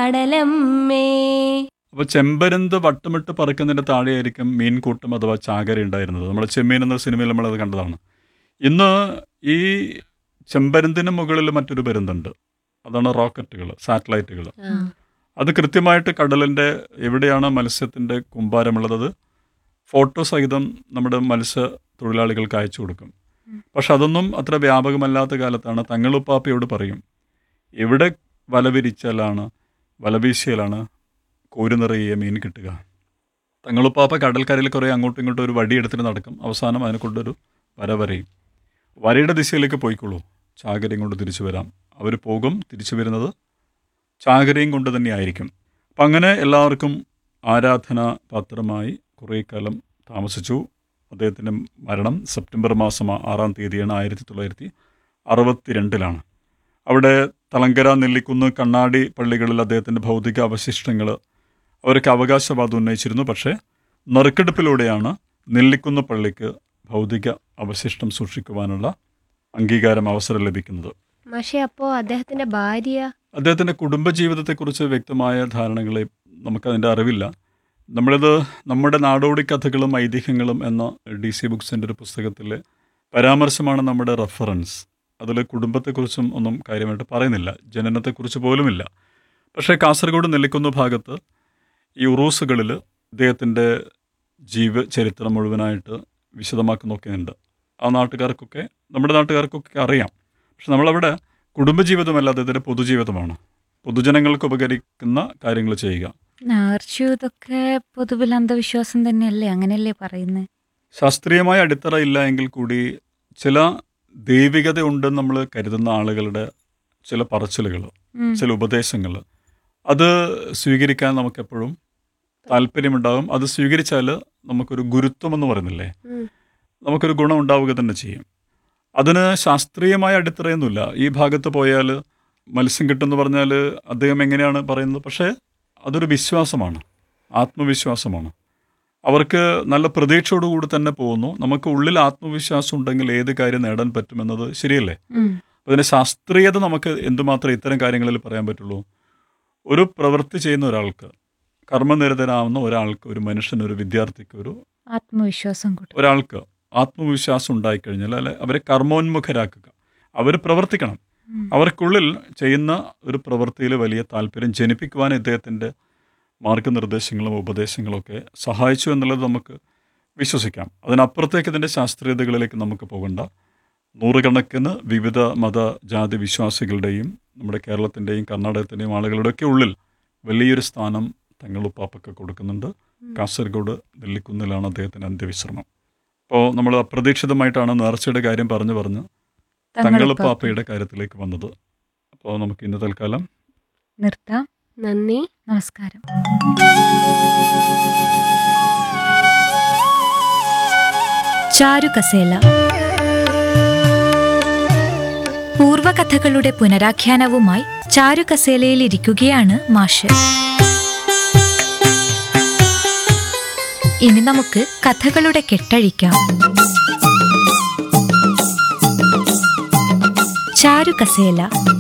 കടലമ്മേ അപ്പോൾ ചെമ്പരുന്ത് വട്ടമിട്ട് പറക്കുന്നതിൻ്റെ താഴെയായിരിക്കും മീൻകൂട്ടം അഥവാ ചാകര ഉണ്ടായിരുന്നത് നമ്മൾ ചെമ്മീൻ എന്ന സിനിമയിൽ നമ്മളത് കണ്ടതാണ് ഇന്ന് ഈ ചെമ്പരുന്തിന് മുകളിൽ മറ്റൊരു പരുന്തുണ്ട് അതാണ് റോക്കറ്റുകൾ സാറ്റലൈറ്റുകൾ ആ. അത് കൃത്യമായിട്ട് കടലിൻ്റെ എവിടെയാണ് മത്സ്യത്തിൻ്റെ കുമ്പാരമുള്ളത് അത് ഫോട്ടോ സഹിതം നമ്മുടെ മത്സ്യ തൊഴിലാളികൾക്ക് അയച്ചു കൊടുക്കും പക്ഷെ അതൊന്നും അത്ര വ്യാപകമല്ലാത്ത കാലത്താണ് തങ്ങളുപ്പാപ്പയോട് പറയും എവിടെ വല വിരിച്ചാലാണ് വല വീശിയാലാണ് കോരി നിറയെ മീൻ കിട്ടുക തങ്ങളുപ്പാപ്പ കടൽക്കരയിൽ കുറേ അങ്ങോട്ടും ഇങ്ങോട്ടും ഒരു വടി എടുത്തിട്ട് നടക്കും അവസാനം അതിനെ കൊണ്ടൊരു വര വരയും വരയുടെ ദിശയിലേക്ക് പോയിക്കോളൂ ചാകരയും കൊണ്ട് തിരിച്ചു വരാം അവർ പോകും തിരിച്ചു വരുന്നത് ചാകരയും കൊണ്ട് തന്നെയായിരിക്കും അപ്പം അങ്ങനെ എല്ലാവർക്കും ആരാധന പാത്രമായി കുറേ കാലം താമസിച്ചു അദ്ദേഹത്തിൻ്റെ മരണം സെപ്റ്റംബർ മാസം ആറാം തീയതിയാണ് ആയിരത്തി തൊള്ളായിരത്തി അറുപത്തിരണ്ടിലാണ് അവിടെ തളങ്കര നെല്ലിക്കുന്ന് കണ്ണാടി പള്ളികളിൽ അദ്ദേഹത്തിൻ്റെ ഭൗതിക അവശിഷ്ടങ്ങൾ അവർക്ക് അവകാശവാദം ഉന്നയിച്ചിരുന്നു പക്ഷേ നറുക്കെടുപ്പിലൂടെയാണ് നെല്ലിക്കുന്ന് പള്ളിക്ക് ഭൗതിക അവശിഷ്ടം സൂക്ഷിക്കുവാനുള്ള അംഗീകാരം അവസരം ലഭിക്കുന്നത് പക്ഷെ അപ്പോ അദ്ദേഹത്തിന്റെ ഭാര്യ അദ്ദേഹത്തിൻ്റെ കുടുംബജീവിതത്തെക്കുറിച്ച് വ്യക്തമായ ധാരണകളെ നമുക്കതിൻ്റെ അറിവില്ല നമ്മളിത് നമ്മുടെ നാടോടി കഥകളും ഐതിഹ്യങ്ങളും എന്ന ഡി സി ബുക്സിൻ്റെ ഒരു പുസ്തകത്തിലെ പരാമർശമാണ് നമ്മുടെ റെഫറൻസ് അതിൽ കുടുംബത്തെക്കുറിച്ചും ഒന്നും കാര്യമായിട്ട് പറയുന്നില്ല ജനനത്തെക്കുറിച്ച് പോലുമില്ല പക്ഷേ കാസർഗോഡ് നെല്ലിക്കുന്ന് ഭാഗത്ത് ഈ ഉറൂസുകളിൽ ഇദ്ദേഹത്തിൻ്റെ ജീവ ചരിത്രം മുഴുവനായിട്ട് വിശദമാക്കി നോക്കുന്നുണ്ട് ആ നാട്ടുകാർക്കൊക്കെ നമ്മുടെ നാട്ടുകാർക്കൊക്കെ അറിയാം പക്ഷെ നമ്മളവിടെ കുടുംബജീവിതമല്ല അദ്ദേഹത്തിൻ്റെ പൊതുജീവിതമാണ് പൊതുജനങ്ങൾക്ക് ഉപകരിക്കുന്ന കാര്യങ്ങൾ ചെയ്യുക നേർച്ചു ഇതൊക്കെ പൊതുവിൽ അന്ധവിശ്വാസം തന്നെയല്ലേ അങ്ങനെയല്ലേ പറയുന്നത് ശാസ്ത്രീയമായ അടിത്തറ ഇല്ല എങ്കിൽ കൂടി ചില ദൈവികത ഉണ്ടെന്ന് നമ്മൾ കരുതുന്ന ആളുകളുടെ ചില പറച്ചിലുകൾ ചില ഉപദേശങ്ങൾ അത് സ്വീകരിക്കാൻ നമുക്കെപ്പോഴും താല്പര്യമുണ്ടാകും അത് സ്വീകരിച്ചാൽ നമുക്കൊരു ഗുരുത്വം എന്ന് പറയുന്നില്ലേ ഉം. നമുക്കൊരു ഗുണം ഉണ്ടാവുക തന്നെ ചെയ്യും അതിന് ശാസ്ത്രീയമായ അടിത്തറയൊന്നുമില്ല ഈ ഭാഗത്ത് പോയാൽ മത്സ്യം കിട്ടുമെന്ന് പറഞ്ഞാൽ അദ്ദേഹം എങ്ങനെയാണ് പറയുന്നത് പക്ഷേ അതൊരു വിശ്വാസമാണ് ആത്മവിശ്വാസമാണ് അവർക്ക് നല്ല പ്രതീക്ഷയോടുകൂടി തന്നെ പോകുന്നു നമുക്ക് ഉള്ളിൽ ആത്മവിശ്വാസം ഉണ്ടെങ്കിൽ ഏത് കാര്യം നേടാൻ പറ്റുമെന്നത് ശരിയല്ലേ അതിന് ശാസ്ത്രീയത നമുക്ക് എന്തുമാത്രം ഇത്തരം കാര്യങ്ങളിൽ പറയാൻ പറ്റുള്ളൂ ഒരു പ്രവൃത്തി ചെയ്യുന്ന ഒരാൾക്ക് കർമ്മനിരതനാവുന്ന ഒരാൾക്ക് ഒരു മനുഷ്യന് ഒരു വിദ്യാർത്ഥിക്ക് ഒരു ആത്മവിശ്വാസം കൂട്ടും ഒരാൾക്ക് ആത്മവിശ്വാസം ഉണ്ടായിക്കഴിഞ്ഞാൽ അല്ലെ അവരെ കർമ്മോന്മുഖരാക്കുക അവർ പ്രവർത്തിക്കണം ഉം. അവർക്കുള്ളിൽ ചെയ്യുന്ന ഒരു പ്രവൃത്തിയിൽ വലിയ താല്പര്യം ജനിപ്പിക്കുവാൻ ഇദ്ദേഹത്തിൻ്റെ മാർഗനിർദ്ദേശങ്ങളും ഉപദേശങ്ങളും ഒക്കെ സഹായിച്ചു എന്നുള്ളത് നമുക്ക് വിശ്വസിക്കാം അതിനപ്പുറത്തേക്ക് ഇതിൻ്റെ ശാസ്ത്രീയതകളിലേക്ക് നമുക്ക് പോകണ്ട നൂറുകണക്കിന് വിവിധ മത ജാതി വിശ്വാസികളുടെയും നമ്മുടെ കേരളത്തിൻ്റെയും കർണാടകത്തിൻ്റെയും ആളുകളുടെയൊക്കെ ഉള്ളിൽ വലിയൊരു സ്ഥാനം തങ്ങളുപ്പാപ്പൊക്കെ കൊടുക്കുന്നുണ്ട് കാസർഗോഡ് നെല്ലിക്കുന്നിലാണ് അദ്ദേഹത്തിൻ്റെ അന്ത്യവിശ്രമം അപ്പോൾ നമ്മൾ അപ്രതീക്ഷിതമായിട്ടാണ് നേർച്ചയുടെ കാര്യം പറഞ്ഞു പറഞ്ഞ് തങ്ങളുപ്പാപ്പയുടെ കാര്യത്തിലേക്ക് വന്നത് അപ്പോൾ നമുക്ക് ഇന്ന് തൽക്കാലം നിർത്താം നന്ദി നമസ്കാരം ചാരുകസേല പൂർവകഥകളുടെ പുനരാഖ്യാനവുമായി ചാരുകസേലയിൽ ഇരിക്കുകയാണ് മാഷ് ഇനി നമുക്ക് കഥകളുടെ കെട്ടഴിക്കാം ചാരുകസേല